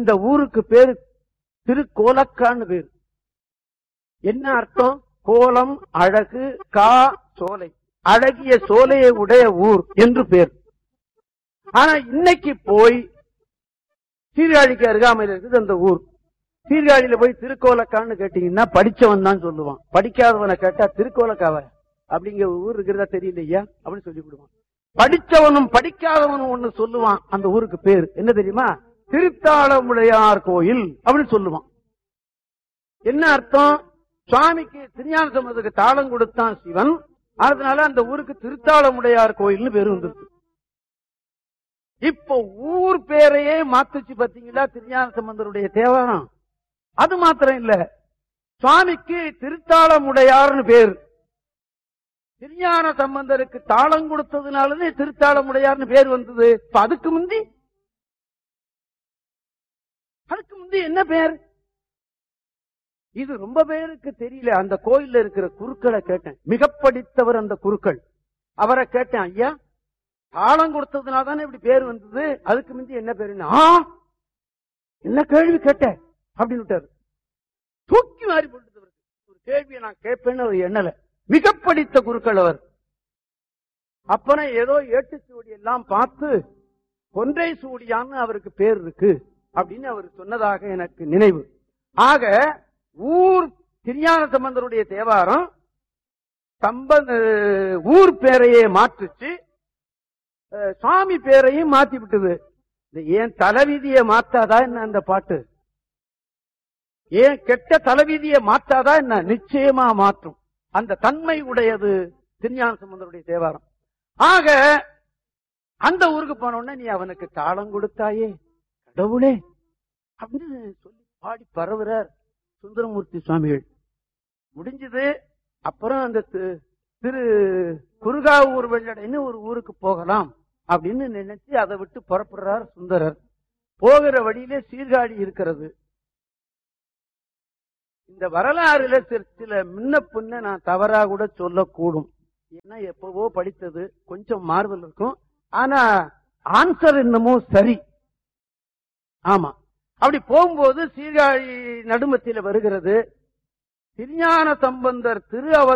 இந்த ஊருக்கு பேரு திருக்கோலக்கான்னு பேரு என்ன அர்த்தம் கோலம் அழகு கா சோலை அழகிய சோலையை உடைய ஊர் என்று பேர் ஆனா இன்னைக்கு போய் சீர்காழிக்கு அருகாமையில் இருக்குது அந்த ஊர் சீர்காழியில போய் திருக்கோலக்கான்னு கேட்டீங்கன்னா படிச்சவன் தான் சொல்லுவான் படிக்காதவனை கேட்டா திருக்கோலக்காவ அப்படிங்கிற ஊர் இருக்கிறதா தெரியலையா அப்படின்னு சொல்லி விடுவான் படிச்சவனும் படிக்காதவனும் ஒண்ணு சொல்லுவான் அந்த ஊருக்கு பேர் என்ன தெரியுமா திருத்தாளமுடையார் கோயில் அப்படின்னு சொல்லுவான் என்ன அர்த்தம் சுவாமிக்கு திருஞான சம்பந்தத்துக்கு தாளம் கொடுத்தான் சிவன் அதனால அந்த ஊருக்கு திருத்தாளமுடையார் கோயில்னு பேரு வந்துருக்கு இப்போ ஊர் பேரையே மாத்துச்சு பாத்தீங்களா திருஞான சம்பந்தருடைய தேவாரம் அது மாத்திரம் இல்ல சுவாமிக்கு திருத்தாளமுடையார்னு பேர் திருஞான சம்பந்தருக்கு தாளம் கொடுத்ததுனாலதே திருத்தாளமுடையார்னு பேர் வந்தது இப்ப அதுக்கு முந்தி அதுக்கு முந்தி என்ன பேர் இது ரொம்ப பேருக்கு தெரியல அந்த கோயில்ல இருக்கிற குருக்களை கேட்டேன் மிக படித்தவர் அந்த குருக்கள் அவரை கேட்டேன் ஐயா தாளம் கொடுத்ததுனால தானே இப்படி பேர் வந்தது அதுக்கு முந்தி என்ன பேருன்னு ஆ என்ன கேள்வி கேட்டேன் அப்படின்னு விட்டாரு தூக்கி மாறி போட்டு ஒரு கேள்வியை நான் கேட்பேன்னு அவர் எண்ணல மிக படித்த குருக்கள் அவர் அப்புறம் ஏதோ ஏட்டுச்சுவடி எல்லாம் பார்த்து கொன்றை சூடியான்னு அவருக்கு பேர் இருக்கு அப்படின்னு அவர் சொன்னதாக எனக்கு நினைவு ஆக ஊர் திருஞான சம்பந்தருடைய தேவாரம் சம்பந்த ஊர் பேரையே மாற்றுச்சு அஹ், சுவாமி பேரையும் மாத்தி விட்டது இந்த ஏன் தலைவிதியை மாத்தாதா என்ன அந்த பாட்டு ஏன் கெட்ட தலைவிதியை மாத்தாதா என்ன நிச்சயமா மாற்றும் அந்த தன்மை உடையது திருஞான சம்பந்தருடைய தேவாரம் ஆக அந்த ஊருக்கு போன உடனே நீ அவனுக்கு தாளம் கொடுத்தாயே கடவுளே அப்படின்னு சொல்லி பாடி பரவுறார் சுந்தரமூர்த்தி சுவாமிகள் முடிஞ்சது அப்புறம் அந்த தி- திரு குருகாவூர் வெள்ளடைன்னு ஒரு ஊருக்கு போகலாம் அப்படின்னு நினைச்சு அதை விட்டு புறப்படுறார் சுந்தரர் போகிற வழியிலே சீர்காழி இருக்கிறது இந்த வரலாறுல சில- சில முன்ன பின்ன நான் தவறா கூட சொல்லக்கூடும் ஏன்னா எப்பவோ படித்தது கொஞ்சம் மாறுதல் இருக்கும் ஆனா ஆன்சர் என்னமோ சரி ஆமா அப்படி போகும்போது சீர்காழி நடுமத்தில வருகிறது திருஞான சம்பந்தர் திரு அவ